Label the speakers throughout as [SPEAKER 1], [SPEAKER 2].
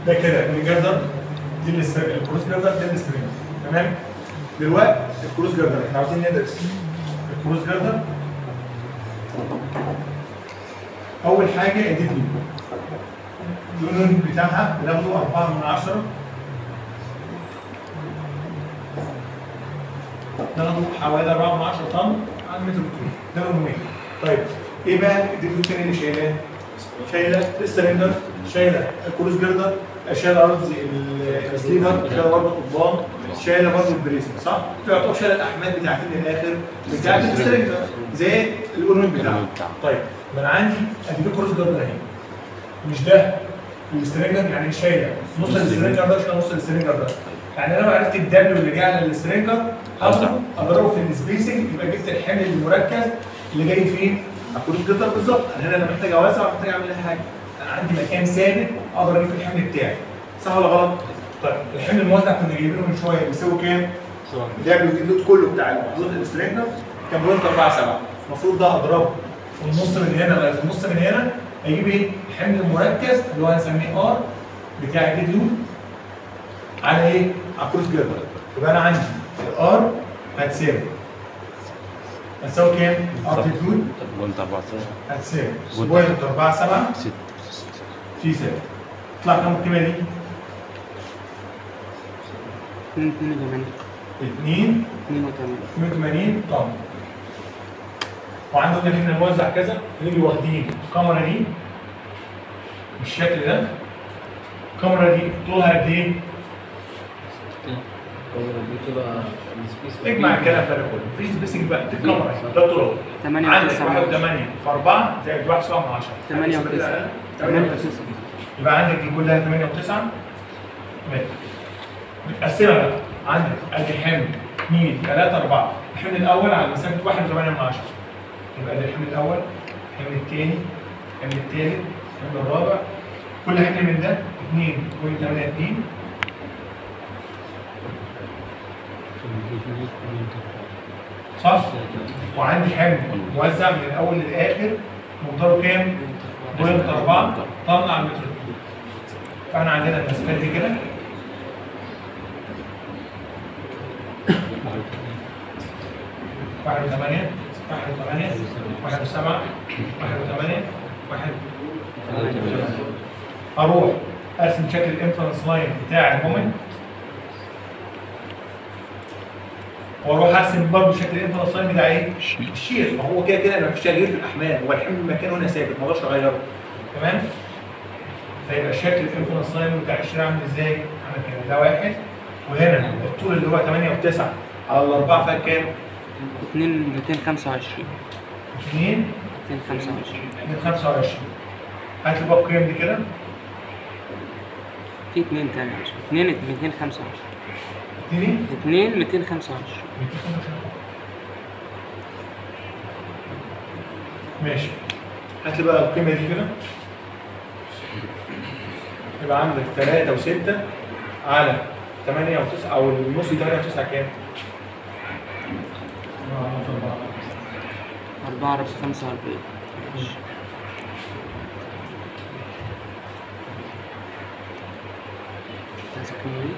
[SPEAKER 1] ده كده الجردر دي الاستر- الكروس جردر ده الاسترنج تمام دلوقتي الكروس جردر احنا عاوزين ندرس الكروس جردر اول حاجه اديت لي اللون بتاعها بناخده 4 من 10 ناخده حوالي 4 من 10 طن على المتر الكوب ده لون واحد طيب ايه بقى الديفيو الثاني اللي شايلاه؟ شايله السلندر شايله الكروس جردر شايله قصدي ال- السليبر شايله برضه القضبان شايله برضه البريسنج صح؟ تعتبر شايله الاحمال بتاعت الاخر بتاعت السلندر زي الاورنج بتاعها طيب ما انا عندي ادي كروس جردر اهي مش ده والسترينجر يعني شايله نص السترينجر ده شايله نص السترينجر ده يعني انا لو عرفت الدبليو اللي جاي على السترينجر هاخده اضربه في السبيسنج يبقى جبت الحمل المركز اللي جاي فين؟ على الكروس جردر بالظبط انا هنا لا محتاج اوسع ولا محتاج اعمل اي حاجه انا عندي مكان ثابت اقدر اجيب فيه الحمل بتاعي صح ولا غلط؟ طيب الحمل الموزع كنا جايبينه من شويه بيساوي كام؟ دبليو دي اللود كله بتاع المحظوظ السترينجر كان بوينت 4 7 المفروض ده اضربه في النص من هنا لغايه النص من هنا اجيب ايه؟ الحمل المركز اللي هو هنسميه ار بتاع الديد لود على ايه؟ على كروس جردر يبقى انا عندي الار هتساوي هتساوي كام؟ ار ديد لود
[SPEAKER 2] بوينت 14
[SPEAKER 1] هتساوي
[SPEAKER 2] وانت-
[SPEAKER 1] بوينت 4 7
[SPEAKER 2] 6
[SPEAKER 1] في 6 تطلع كام القيمه دي؟
[SPEAKER 3] 82
[SPEAKER 1] 2
[SPEAKER 3] 82
[SPEAKER 1] 180 طن وعندنا ان احنا نوزع كذا نيجي واخدين الكاميرا دي بالشكل ده الكاميرا دي طولها قد ايه؟ اجمع الكلام ده كله مفيش سبيسنج بقى دي الكاميرا ده طولها
[SPEAKER 3] ثمانية
[SPEAKER 1] عندك
[SPEAKER 3] وتسعة.
[SPEAKER 1] 1 8 في 4 زائد 1 7 من 10
[SPEAKER 3] 8 و9 8 و9
[SPEAKER 1] يبقى عندك دي كلها 8 و9 ماشي متقسمه بقى عندك ادي حمل 2 3 4 الحمل الاول على مسافه 1 و8 من 10 يبقى ده الحمل الاول الحمل الثاني الحمل الثالث الحمل الرابع كل حمل من ده 2.82 صح؟ وعندي حمل موزع من الاول للاخر مقداره كام؟ بوينت 4 طن على المتر الكوب فاحنا عندنا المسافات دي كده واحد وثمانية واحد وثمانية واحد وسبعة واحد وثمانية واحد أروح أرسم شكل الانفرنس لاين بتاع المومنت واروح ارسم برضه شكل الانفرنس لاين بتاع ايه؟ الشير ما هو كده كده انا مفيش تغيير في الاحمال هو الحمل مكانه هنا ثابت ما اقدرش اغيره تمام؟ فيبقى شكل الانفرنس لاين بتاع الشير عامل ازاي؟ عامل كده ده واحد وهنا الطول اللي هو 8 و9 على الاربعه فيها كام؟
[SPEAKER 3] 2 225
[SPEAKER 1] 2
[SPEAKER 3] 225
[SPEAKER 1] من 25 هات لي بقى القيم دي كده
[SPEAKER 3] في 2 تاني 2 225
[SPEAKER 1] اديني
[SPEAKER 3] 2 225
[SPEAKER 1] ماشي هات لي بقى القيمه دي كده يبقى عندك 3 و6 على 8 و9 او النص 8 و9 كام؟
[SPEAKER 3] 4 ربع 45 عايز كام ايه؟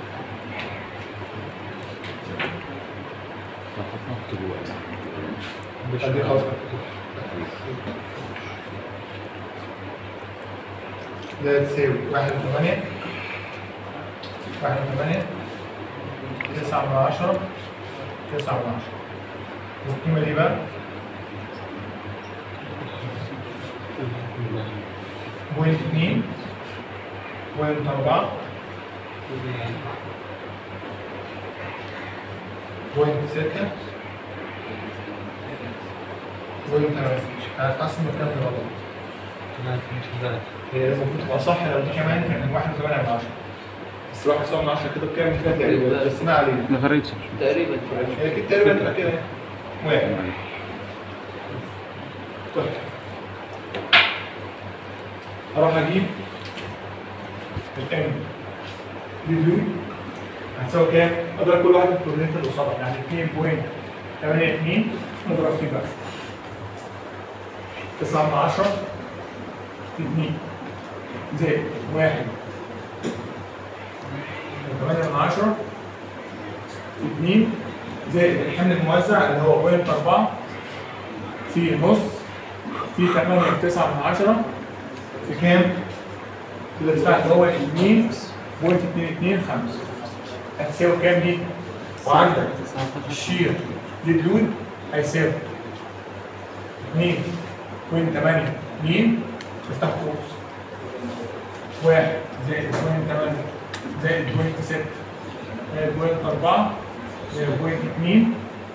[SPEAKER 1] ادي خلاص ده تساوي 1 8 1 8 9 من 10 9 من 10 والقيمة دي بقى بوينت 2 بوينت 4 بوينت 6 بوينت 8 هتحسن الكلام ده غلط هي المفروض تبقى صح لو دي كمان كان 1 8 من 10 بس 1 7 من 10 كده بكام كده تقريبا بس ما علينا
[SPEAKER 2] ما فرقتش
[SPEAKER 4] تقريبا
[SPEAKER 1] هي كده تقريبا تبقى كده واحد طيب اروح اجيب الام ريفيو هتساوي كام؟ اضرب كل واحد في الكوردينيت اللي قصادها يعني 2.82 نضرب فيه بقى 9 من 10 في 2 زائد 1 8 من 10 في 2 زائد الحمل الموزع اللي هو بوينت 4 في نص في 8 في 9 من 10 في كام؟ الارتفاع اللي هو 2 بوينت 2 2 5 هتساوي كام دي؟ وعندك
[SPEAKER 3] 19
[SPEAKER 1] الشير للدود هيساوي 2 بوينت 8 2 افتح قوس واحد زائد بوينت 8 زائد بوينت 6 زائد بوينت 4 زائد بوينت 2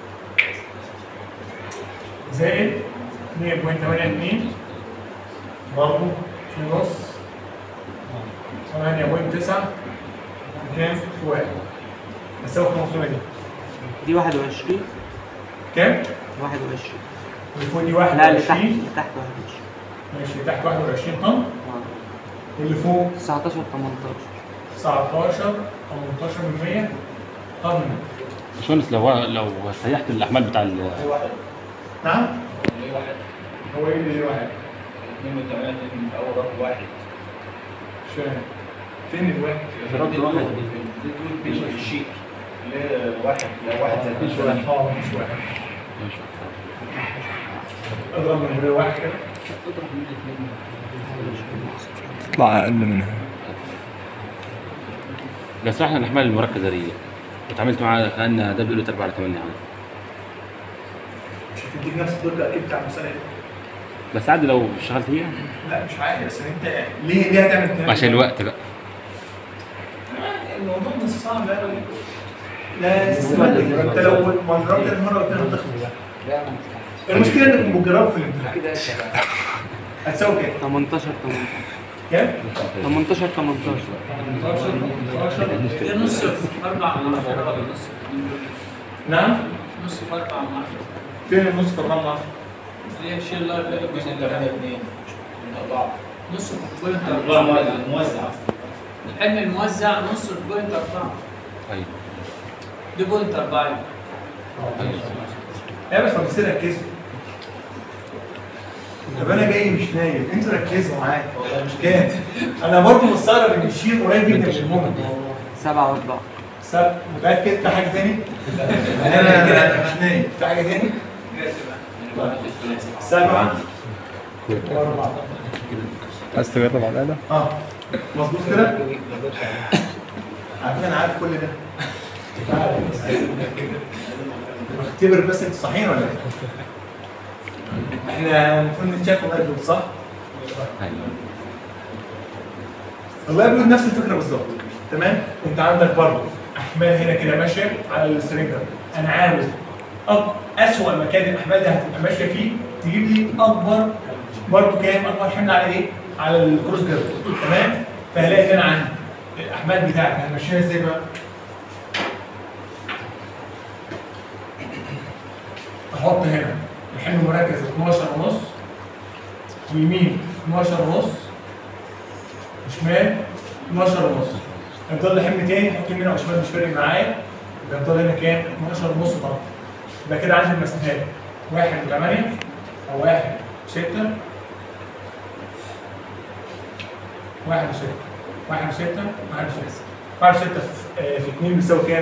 [SPEAKER 1] زائد 2.82 برضه في نص 8.9 كام؟ في واحد هتساوي كام القيمة دي؟
[SPEAKER 3] دي 21
[SPEAKER 1] كام؟
[SPEAKER 3] 21
[SPEAKER 1] اللي فوق دي
[SPEAKER 3] لا اللي تحت
[SPEAKER 1] 21
[SPEAKER 3] اللي تحت 21
[SPEAKER 1] ماشي اللي تحت 21 طن
[SPEAKER 3] اه
[SPEAKER 1] واللي فوق
[SPEAKER 3] 19 18
[SPEAKER 1] 19 18% طن
[SPEAKER 2] باشمهندس لو لو سيحت الاحمال بتاع ال-
[SPEAKER 1] نعم؟
[SPEAKER 4] ليه واحد؟
[SPEAKER 1] هو ايه اللي واحد؟
[SPEAKER 4] اثنين وثمانية اتنين في أول رقم واحد.
[SPEAKER 1] مش فاهم فين الواحد؟
[SPEAKER 4] في رقم واحد في في في الشيك. ليه واحد؟ لا واحد زائد اتنين شوية.
[SPEAKER 1] اه مفيش واحد اضرب من غير واحد كده
[SPEAKER 5] يطلع اقل منها
[SPEAKER 2] لو سمحنا الاحمال المركزه دي اتعاملت معاها كان ده بيقولوا 4 على 8 يعني
[SPEAKER 1] مش هتديك نفس الدرجه اكيد بتاع المساله دي
[SPEAKER 2] بس عادي لو اشتغلت فيها
[SPEAKER 1] لا مش عادي بس انت ليه ليه هتعمل كده؟
[SPEAKER 2] عشان الوقت بقى
[SPEAKER 1] الموضوع مش صعب قوي لا تستمد انت لو ما جربت المره والتانيه هتخلص المشكله انك بتجربه في الامتحان هتساوي كام؟
[SPEAKER 3] 18 18
[SPEAKER 1] كام؟
[SPEAKER 3] 18 18
[SPEAKER 1] 18
[SPEAKER 6] نص في أربع من عشرة ولا نص في اتنين؟
[SPEAKER 1] نعم
[SPEAKER 6] نص في أربعة من عشرة
[SPEAKER 1] فين النص في الرقم 10
[SPEAKER 6] اللي هي الشيء اللي اللي
[SPEAKER 4] اثنين
[SPEAKER 6] جزء
[SPEAKER 4] وثمانية اتنين. من أربعة.
[SPEAKER 6] نص في بوينت
[SPEAKER 4] أربعة
[SPEAKER 6] أربعة
[SPEAKER 4] موزع.
[SPEAKER 6] الحلم الموزع نص في بوينت أربعة
[SPEAKER 2] ايوه
[SPEAKER 6] دي بوينت أربعة
[SPEAKER 1] لا بس ما بتصير ركزوا طب انا جاي مش نايم انتوا ركزوا معايا مش كام انا برضه مستغرب ان الشير قريب جدا من المهم
[SPEAKER 3] 7 و4
[SPEAKER 1] سب متاكد في حاجه تاني؟ انا انا مش نايم في حاجه تاني؟ سبعه واربعه
[SPEAKER 5] عايز تجرب على الآلة؟
[SPEAKER 1] اه مظبوط كده؟ عارفين انا عارف كل ده بختبر بس انتوا صحيين ولا ايه؟ احنا المفروض نتشاف الله يبارك صح؟
[SPEAKER 2] ايوه
[SPEAKER 1] الله يبارك نفس الفكره بالظبط تمام؟ انت عندك برضه احمال هنا كده ماشيه على السرنجر انا عاوز أك... اسوأ مكان الاحمال دي هتبقى ماشيه فيه تجيب لي اكبر برضه كام اكبر حمل على ايه؟ على الكروس جيرد تمام؟ فهلاقي ان انا عندي الاحمال بتاعتي هنمشيها ازاي بقى؟ احط هنا الحمل المركز 12 ونص ويمين 12 ونص وشمال 12 ونص هيفضل لي حمل تاني احط يمين او شمال مش فارق معايا يبقى هيفضل هنا كام؟ 12 ونص طبعا يبقى كده عندي المسافات 1 و8 او 1 6 1 و6 1 و6 1 و6 1 و6 في 2 بيساوي كام؟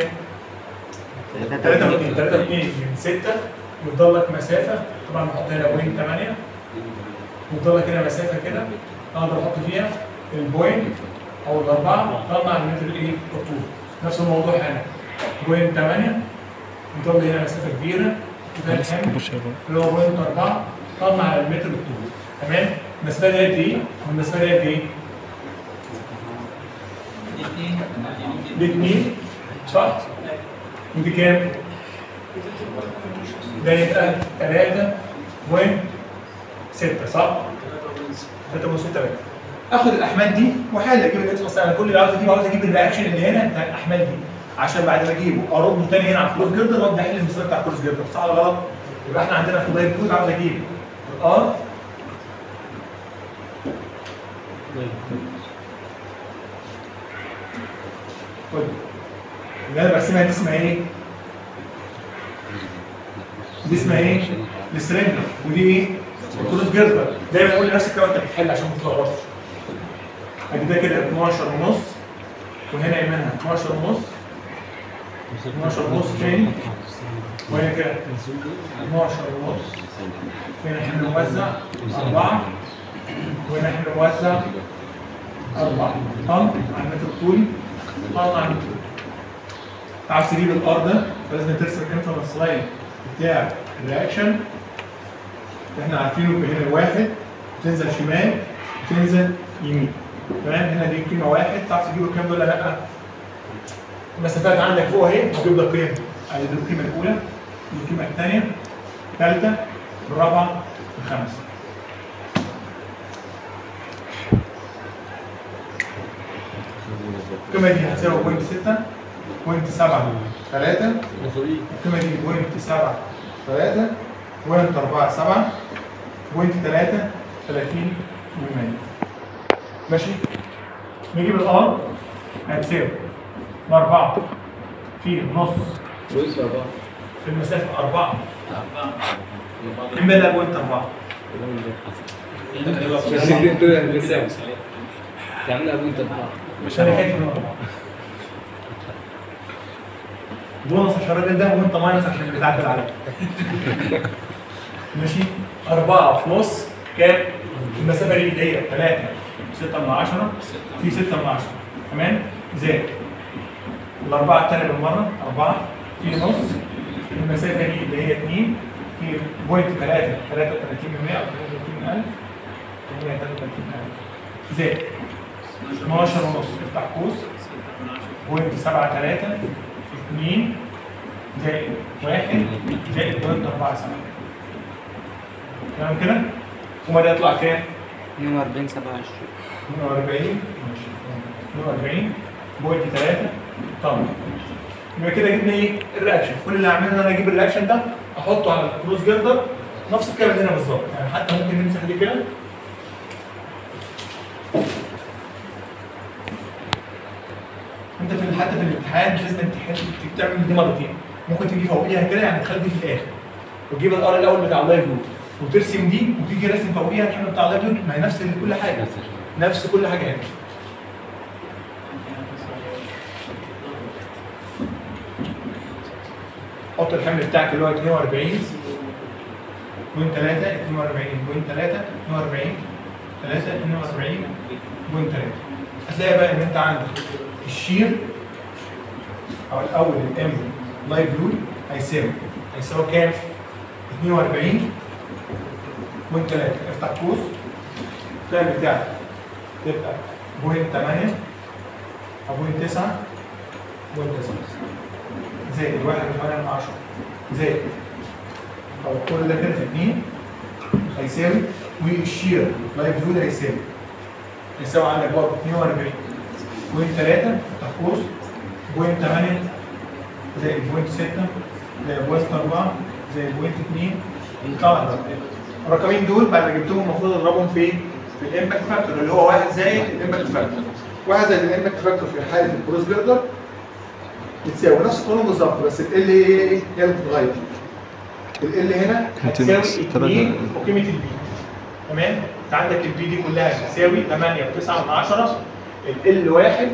[SPEAKER 1] 3 و 2 3 و 2 من 6 يفضل لك مسافه طبعا بحط هنا بوينت 8 يفضل لك هنا مسافه كده اقدر احط فيها البوينت او الاربعه طلع المتر الايه؟ الطول نفس الموضوع هنا بوينت 8 يفضل لي هنا مسافه كبيره وده الحمل اللي هو بوينت 4 طلع على المتر الطول تمام؟ المسافه دي قد ايه؟ والمسافه دي قد ايه؟
[SPEAKER 6] دي اتنين
[SPEAKER 1] دي 2 صح؟ ودي كام؟ ده يبقى 3 بوينت 6 صح؟ 3 بوينت 6 اخد الاحمال دي واحل اجيب الاتش بس انا كل اللي عاوز اجيبه عاوز اجيب الرياكشن اللي هنا بتاع الاحمال دي عشان بعد ما اجيبه ارده تاني هنا على الكروس جيردر وابدا احل المسافه بتاع الكروس جيردر صح ولا غلط؟ يبقى احنا عندنا في اللايف كود عاوز اجيب الار خد اللي انا برسمها دي اسمها ايه؟ دي اسمها ايه؟ السرنجر ودي ايه؟ الكروس جيردر دايما قول لنفسك كده وانت بتحل عشان ما تتلخبطش ادي ده كده 12 ونص وهنا يمينها 12 ونص 12 ونص تاني وهنا كده 12 ونص هنا احنا موزع أربعة وهنا احنا موزع أربعة طن على المتر الطولي طن على المتر الطولي عايز تجيب الار ده فلازم ترسم الانفرنس لاين بتاع الرياكشن احنا عارفينه هنا واحد تنزل شمال تنزل يمين تمام هنا دي قيمه واحد تعرف تجيب الكام دول ولا لا المسافات عندك فوق اهي هجيب لك قيم ادي دي القيمه الاولى دي القيمه الثانيه الثالثه الرابعه الخامسه القيمه دي هتساوي بوينت 6 بوينت 7 3 القيمه دي بوينت 7 3 بوينت 4 7 بوينت 3 30 من ماشي نجيب الار هتساوي الأربعة في نص في المسافة أربعة إما بوينت أربعة
[SPEAKER 3] تعملها بوينت أربعة
[SPEAKER 1] مش أنا خايف من أربعة بونص عشان الراجل ده وأنت ماينس عشان بتعدل عليك ماشي أربعة في نص كام؟ المسافة دي اللي هي 3 6 من 10 في 6 من 10 تمام؟ زائد الأربعة التانية بالمرة أربعة في نص المسافة دي اللي هي 2 في بوينت 3 33 من 100 أو 33 من 1000 833 من 1000 زائد 12 ونص افتح قوس بوينت 7 3 في 2 زائد 1 زائد بوينت 4 7 تمام كده؟ وما ده يطلع كام؟
[SPEAKER 3] 42 27
[SPEAKER 1] 42 ماشي 42 بوينت 3 طن يبقى كده جبنا ايه؟ الرياكشن كل اللي هعمله ان انا اجيب الرياكشن ده احطه على الكروس جردر نفس الكلام اللي هنا بالظبط يعني حتى ممكن نمسح دي كده انت في حتى في الامتحان مش لازم تحل تعمل دي مرتين ممكن تيجي فوقيها كده يعني تخلي دي في الاخر وتجيب الار الاول بتاع اللايف لود وترسم دي وتيجي راسم فوقيها الحمل بتاع اللايف لود ما هي نفس كل حاجه نفس كل حاجه هنا حط الحمل بتاعك اللي هو 42 بوينت 3 42 بوينت 3 42 3 42 بوينت 3 هتلاقي بقى ان انت عندك الشير او الاول الام لايف لود هيساوي هيساوي كام؟ 42 بوينت 3 افتح قوس الفعل بتاعك تبقى بوينت 8 او بوينت 9 بوينت 9 زائد 1 8 من 10 زائد او كل ده كده في 2 هيساوي والشير لايف لود هيساوي هيساوي عندك برضه 42 بوينت 3 افتح قوس بوينت 8 زائد بوينت 6 زائد بوينت 4 زائد بوينت 2 يطلع لك الرقمين دول بعد ما جبتهم المفروض اضربهم في في الامباكت فاكتور اللي هو واحد زائد الامباكت فاكتور واحد زائد الامباكت فاكتور في حاله الكروس جردر بتساوي نفس القانون بالظبط بس ال ايه هي اللي بتتغير ال هنا هتساوي 2 وقيمه البي تمام انت عندك البي دي كلها بتساوي 8 و9 من 10 ال واحد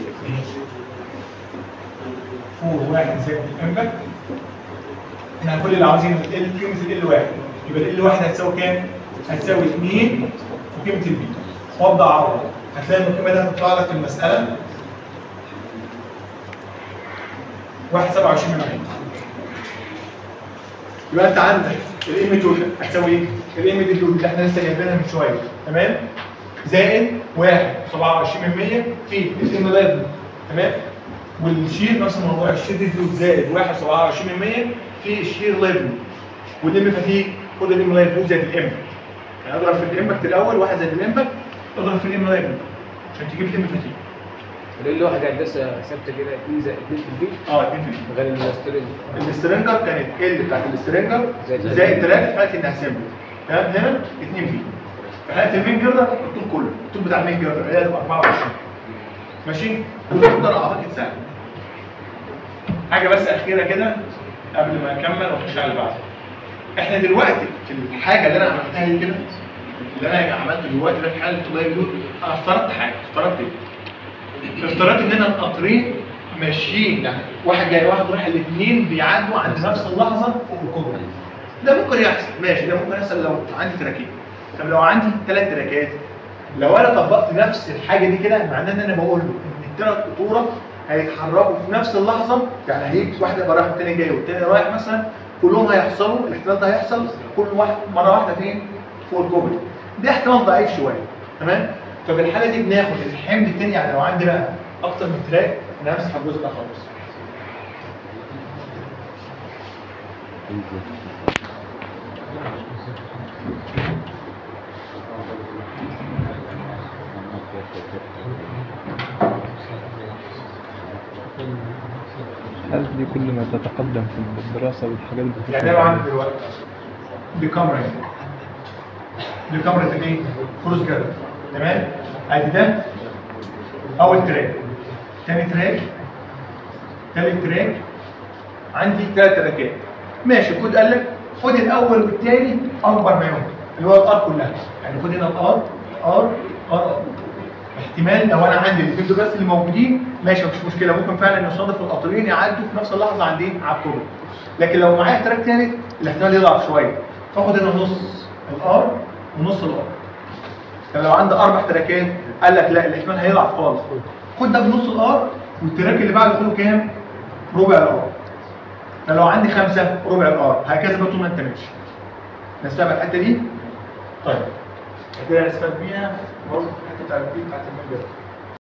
[SPEAKER 1] فور واحد زائد الامباكت احنا كل اللي عاوزين ال قيمه ال واحد يبقى ال واحد هتساوي كام؟ هتساوي 2 وقيمه البي وابدا اعوض هتلاقي ان القيمه دي هتطلع لك في المساله 1.27 من 100 يبقى انت عندك الام دول هتساوي ايه؟ الام دي دول اللي احنا لسه جايبينها من شويه تمام؟ زائد 1.27 من 100 في الام لايف تمام؟ والشير نفس الموضوع الشير دي دول زائد 1.27 من 100 في الشير لايف والام فتيج خد الام لايف زائد الام يعني اضرب في الامباكت الاول واحد زائد الامباكت اضرب في الام لايف عشان تجيب الام فتيج
[SPEAKER 7] ليه الواحد هندسه ثابته كده 2 زائد 2 في البيت
[SPEAKER 1] اه 2 في
[SPEAKER 7] غير الاسترنج
[SPEAKER 1] الاسترنجر كانت ال بتاعت الاسترنجر
[SPEAKER 7] زائد
[SPEAKER 1] زائد 3 في حاله انها سمبل تمام هنا 2 بي في حاله المين جردر الطول كله الطول بتاع المين جردر اللي هي 24 ماشي والجردر اعتقد سهل حاجه بس اخيره كده قبل ما اكمل واخش على اللي بعده احنا دلوقتي في الحاجه اللي انا عملتها دي كده اللي انا عملته دلوقتي ده في حاله اللايف لود انا افترضت حاجه افترضت ايه؟ افترضت ان انا القطرين ماشيين يعني واحد جاي واحد رايح الاثنين بيعدوا عند نفس اللحظه فوق الكوبري ده ممكن يحصل ماشي ده ممكن يحصل لو عندي تراكين طب لو عندي ثلاث تراكات لو انا طبقت نفس الحاجه دي كده معناه ان انا بقول له ان الثلاث قطوره هيتحركوا في نفس اللحظه يعني هيجي واحد يبقى رايح والتاني جاي والتاني رايح مثلا كلهم هيحصلوا الاحتمال ده هيحصل كل واحد مره واحده فين؟ فوق الكوبري ده احتمال ضعيف شويه تمام؟ ففي الحاله دي بناخد الحمل التاني يعني لو عندي بقى اكتر من تراك انا همسح الجزء ده خالص
[SPEAKER 5] هل دي كل ما تتقدم في الدراسة والحاجات دي
[SPEAKER 1] يعني انا عندي دلوقتي دي كاميرا هنا. دي كاميرا الايه؟ كروس جارد تمام؟ ادي ده اول تراك تاني تراك تالت تراك عندي ثلاث تراكات ماشي الكود قال لك خد الاول والتاني اكبر ما يمكن اللي هو الار كلها يعني خد هنا الار ار ار احتمال لو انا عندي الاثنين دول بس اللي موجودين ماشي مفيش مشكله ممكن فعلا يصادف القطرين يعدوا في نفس اللحظه عند ايه؟ على الكوبري لكن لو معايا تراك ثالث الاحتمال يضعف شويه فاخد هنا نص الار ونص الار طب لو عندي اربع تراكات قال لك لا الاحتمال هيضعف خالص خد ده بنص الار والتراك اللي بعده خده كام؟ ربع الار طب لو عندي خمسه ربع الار هكذا بقى طول ما انت ماشي نستوعب الحته دي؟ طيب كده نستفاد بيها برضه الحته بتاعت بتاعت المجال